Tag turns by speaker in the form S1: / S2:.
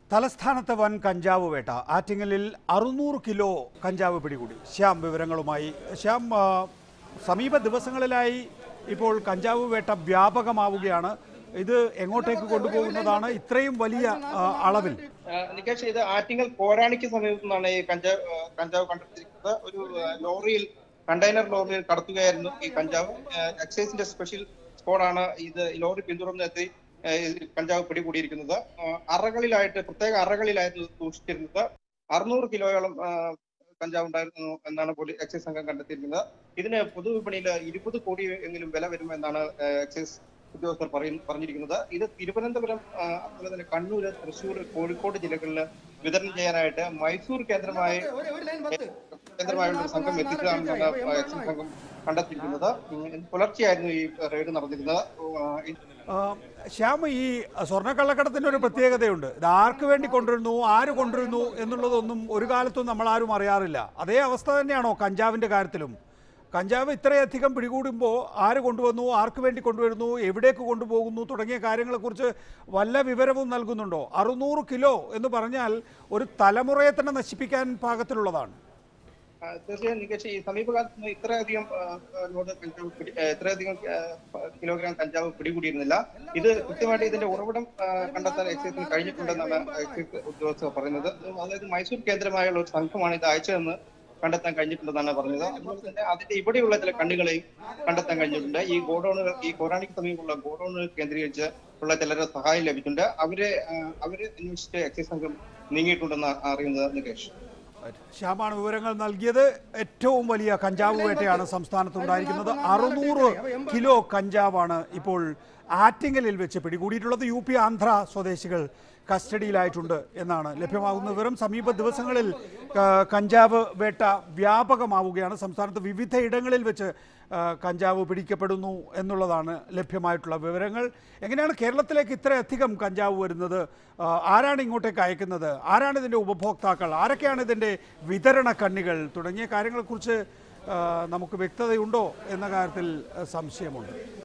S1: തലസ്ഥാനത്തെ വൻ കഞ്ചാവ് വേട്ട ആറ്റിങ്ങലിൽ അറുന്നൂറ് കിലോ കഞ്ചാവ് പിടികൂടി ശ്യാം വിവരങ്ങളുമായി ശ്യാം ആ, സമീപ ദിവസങ്ങളിലായി ഇപ്പോൾ കഞ്ചാവ് വേട്ട വ്യാപകമാവുകയാണ് ഇത് എങ്ങോട്ടേക്ക് കൊണ്ടുപോകുന്നതാണ് ഇത്രയും വലിയ ആ, അളവിൽ
S2: ആഹ് നികേഷ് ഇത് ആറ്റിങ്ങൽ കോരാണിക്ക് സമീപത്തു നിന്നാണ് ഈ കഞ്ചാവ് ആഹ് കഞ്ചാവ് കണ്ടെത്തിയിരിക്കുന്നത് ഒരു ആഹ് ലോറിയിൽ കണ്ടെയ്നർ ലോറിയിൽ കടത്തുകയായിരുന്നു ഈ കഞ്ചാവ് ആഹ് എക്സൈസിന്റെ സ്പെഷ്യൽ സ്ക്വാഡാണ് ഇത് ഈ ലോറി പിന്തുടർന്നെത്തി ആഹ് ഈ കഞ്ചാവ് പിടികൂടിയിരിക്കുന്നത് ആഹ് അറകളിലായിട്ട് പ്രത്യേക അറകളിലായിരുന്നു ഇത് സൂക്ഷിച്ചിരുന്നത് അറുന്നൂറ് കിലോയോളം ആഹ് കഞ്ചാവ് ഉണ്ടായിരുന്നു എന്നാണ് പോലീസ് എക്സൈസ് സംഘം കണ്ടെത്തിയിരിക്കുന്നത് ഇതിന് പൊതുവിപണിയിൽ ഇരുപത് കോടി എങ്കിലും വില വരുമെന്നാണ് ആഹ് എക്സൈസ് ഉദ്യോഗസ്ഥർ പറയും- പറഞ്ഞിരിക്കുന്നത് ഇത് തിരുവനന്തപുരം ആ, അതുപോലെ തന്നെ കണ്ണൂര് തൃശ്ശൂർ കോഴിക്കോട് ജില്ലകളിൽ വിതരണം ചെയ്യാനായിട്ട് മൈസൂർ കേന്ദ്രമായി കേന്ദ്രമായുള്ള ഒരു സംഘം എത്തിച്ചതാണെന്നാണ് എക്സൈസ് സംഘം കണ്ടെത്തിയിരിക്കുന്നത് ഉം, ഇന്ന് പുലർച്ചെയായിരുന്നു ഈ റെയ്ഡ് നടന്നിരുന്നത് ആ, ഈ
S1: ആ, ശ്യാം ഈ സ്വർണ്ണക്കള്ളക്കടത്തിൻ്റെ ഒരു പ്രത്യേകതയുണ്ട് ഇത് ആർക്ക് വേണ്ടി കൊണ്ടുവരുന്നു ആര് കൊണ്ടുവരുന്നു എന്നുള്ളതൊന്നും ഒരു കാലത്തും നമ്മൾ ആരും അറിയാറില്ല അതേ അവസ്ഥ തന്നെയാണോ കഞ്ചാവിൻ്റെ കാര്യത്തിലും കഞ്ചാവ് ഇത്രയധികം പിടികൂടുമ്പോൾ ആര് കൊണ്ടുവന്നു ആർക്ക് വേണ്ടി കൊണ്ടുവരുന്നു എവിടേക്ക് കൊണ്ടുപോകുന്നു തുടങ്ങിയ കാര്യങ്ങളെക്കുറിച്ച് വല്ല വിവരവും നൽകുന്നുണ്ടോ അറുന്നൂറ് കിലോ എന്ന് പറഞ്ഞാൽ ഒരു തലമുറയെ തന്നെ നശിപ്പിക്കാൻ പാകത്തിലുള്ളതാണ്
S2: ആ, തീർച്ചയായും നികേഷ് ഈ സമീപകാലത്ത് ഇത്രയധികം ആ, ആ, ലോഡ് കഞ്ചാവ് പിടി ആ, ഇത്രയധികം ആ, കിലോഗ്രാം കഞ്ചാവ് പിടികൂടിയിരുന്നില്ല ഇത് കൃത്യമായിട്ട് ഇതിന്റെ ഉറവിടം ആ, കണ്ടെത്താൻ എക്സൈസിന് കഴിഞ്ഞിട്ടുണ്ടെന്നാണ് എക്സൈസ് ഉദ്യോഗസ്ഥർ പറയുന്നത് അതായത് മൈസൂർ കേന്ദ്രമായുള്ള ഒരു സംഘമാണ് ഇത് അയച്ചതെന്ന് കണ്ടെത്താൻ കഴിഞ്ഞിട്ടുണ്ടെന്നാണ് പറഞ്ഞത് അതുപോലെ തന്നെ അതിന്റെ ഇവിടെയുള്ള ചില കണ്ണികളെയും കണ്ടെത്താൻ കഴിഞ്ഞിട്ടുണ്ട് ഈ ഗോഡൌണുകൾ ഈ കൊറാണിക്ക് സമീപമുള്ള ഗോഡൌണുകൾ കേന്ദ്രീകരിച്ച് ഉള്ള ചിലരുടെ സഹായം ലഭിച്ചിട്ടുണ്ട് അവരെ ആ, അവരെ അന്വേഷിച്ച് എക്സൈസ് സംഘം നീങ്ങിയിട്ടുണ്ടെന്ന് അറിയുന്നത് നികേഷ്
S1: ശ്യാമാണ് വിവരങ്ങൾ നൽകിയത് ഏറ്റവും വലിയ കഞ്ചാവ് വേട്ടയാണ് സംസ്ഥാനത്തുണ്ടായിരിക്കുന്നത് അറുന്നൂറ് കിലോ കഞ്ചാവാണ് ഇപ്പോൾ ആറ്റിങ്ങലിൽ വെച്ച് പിടികൂടിയിട്ടുള്ളത് യു പി ആന്ധ്ര സ്വദേശികൾ കസ്റ്റഡിയിലായിട്ടുണ്ട് എന്നാണ് ലഭ്യമാകുന്ന വിവരം സമീപ ദിവസങ്ങളിൽ ആ, കഞ്ചാവ് വേട്ട വ്യാപകമാവുകയാണ് സംസ്ഥാനത്ത് വിവിധ ഇടങ്ങളിൽ വെച്ച് ആ, കഞ്ചാവ് പിടിക്കപ്പെടുന്നു എന്നുള്ളതാണ് ലഭ്യമായിട്ടുള്ള വിവരങ്ങൾ എങ്ങനെയാണ് കേരളത്തിലേക്ക് ഇത്രയധികം കഞ്ചാവ് വരുന്നത് ആ, ആരാണ് ഇങ്ങോട്ടേക്ക് അയക്കുന്നത് ആരാണ് ഇതിൻ്റെ ഉപഭോക്താക്കൾ ആരൊക്കെയാണ് ഇതിൻ്റെ വിതരണ കണ്ണികൾ തുടങ്ങിയ കാര്യങ്ങളെക്കുറിച്ച് ആ, നമുക്ക് വ്യക്തതയുണ്ടോ എന്ന കാര്യത്തിൽ ആ, സംശയമുണ്ട്